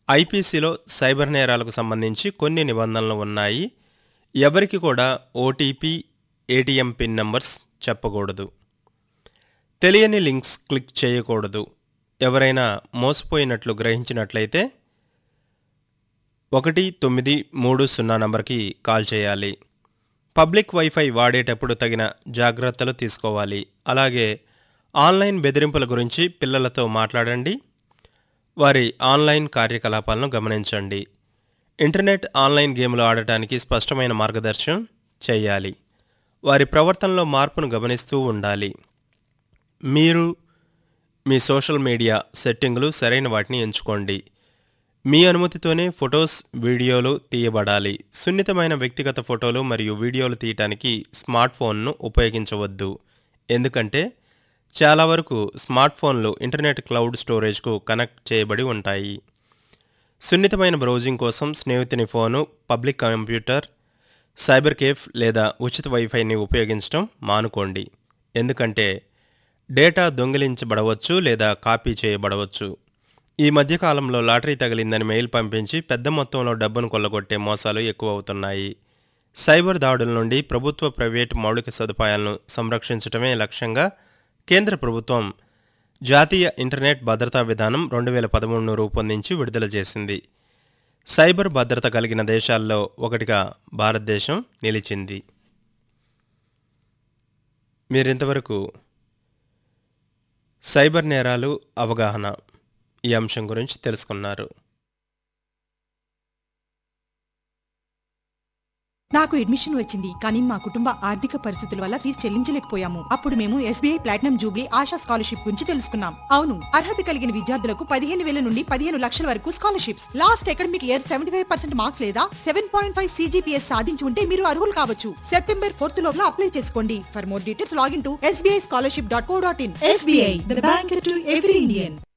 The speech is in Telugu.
ఐపీసీలో సైబర్ నేరాలకు సంబంధించి కొన్ని నిబంధనలు ఉన్నాయి ఎవరికి కూడా ఓటీపీ ఏటీఎం పిన్ నంబర్స్ చెప్పకూడదు తెలియని లింక్స్ క్లిక్ చేయకూడదు ఎవరైనా మోసపోయినట్లు గ్రహించినట్లయితే ఒకటి తొమ్మిది మూడు సున్నా నంబర్కి కాల్ చేయాలి పబ్లిక్ వైఫై వాడేటప్పుడు తగిన జాగ్రత్తలు తీసుకోవాలి అలాగే ఆన్లైన్ బెదిరింపుల గురించి పిల్లలతో మాట్లాడండి వారి ఆన్లైన్ కార్యకలాపాలను గమనించండి ఇంటర్నెట్ ఆన్లైన్ గేమ్లు ఆడటానికి స్పష్టమైన మార్గదర్శనం చేయాలి వారి ప్రవర్తనలో మార్పును గమనిస్తూ ఉండాలి మీరు మీ సోషల్ మీడియా సెట్టింగులు సరైన వాటిని ఎంచుకోండి మీ అనుమతితోనే ఫొటోస్ వీడియోలు తీయబడాలి సున్నితమైన వ్యక్తిగత ఫోటోలు మరియు వీడియోలు తీయటానికి స్మార్ట్ ఫోన్ను ఉపయోగించవద్దు ఎందుకంటే చాలా వరకు స్మార్ట్ ఫోన్లు ఇంటర్నెట్ క్లౌడ్ స్టోరేజ్కు కనెక్ట్ చేయబడి ఉంటాయి సున్నితమైన బ్రౌజింగ్ కోసం స్నేహితుని phone public computer cyber cafe లేదా ఉచిత వైఫైని ఉపయోగించడం మానుకోండి ఎందుకంటే డేటా దొంగిలించబడవచ్చు లేదా కాపీ చేయబడవచ్చు ఈ మధ్యకాలంలో లాటరీ తగిలిందని మెయిల్ పంపించి పెద్ద మొత్తంలో డబ్బును కొల్లగొట్టే మోసాలు ఎక్కువ అవుతున్నాయి సైబర్ దాడుల నుండి ప్రభుత్వ ప్రైవేటు మౌలిక సదుపాయాలను సంరక్షించడమే లక్ష్యంగా కేంద్ర ప్రభుత్వం జాతీయ ఇంటర్నెట్ భద్రతా విధానం రెండు వేల పదమూడును రూపొందించి విడుదల చేసింది సైబర్ భద్రత కలిగిన దేశాల్లో ఒకటిగా భారతదేశం నిలిచింది మీరింతవరకు సైబర్ నేరాలు అవగాహన ఈ అంశం గురించి తెలుసుకున్నారు నాకు అడ్మిషన్ వచ్చింది కానీ మా కుటుంబ ఆర్థిక పరిస్థితుల వల్ల ఫీజు చెల్లించలేకపోయాము అప్పుడు మేము SBI platinum jubilee Asha scholarship గురించి తెలుసుకున్నాం అవును అర్హత కలిగిన విద్యార్థులకు పదిహేను వేల నుండి పదిహేను లక్షల వరకు scholarships last academic year seventy five percent marks లేదా సెవెన్ పాయింట్ ఫైవ్ సీజీపీఎస్ సాధించి ఉంటే మీరు అర్హులు కావచ్చు సెప్టెంబర్ ఫోర్త్ లోపల అప్లై చేసుకోండి for more details login to SBI scholarship dot co dot in SBI, the bank to every Indian.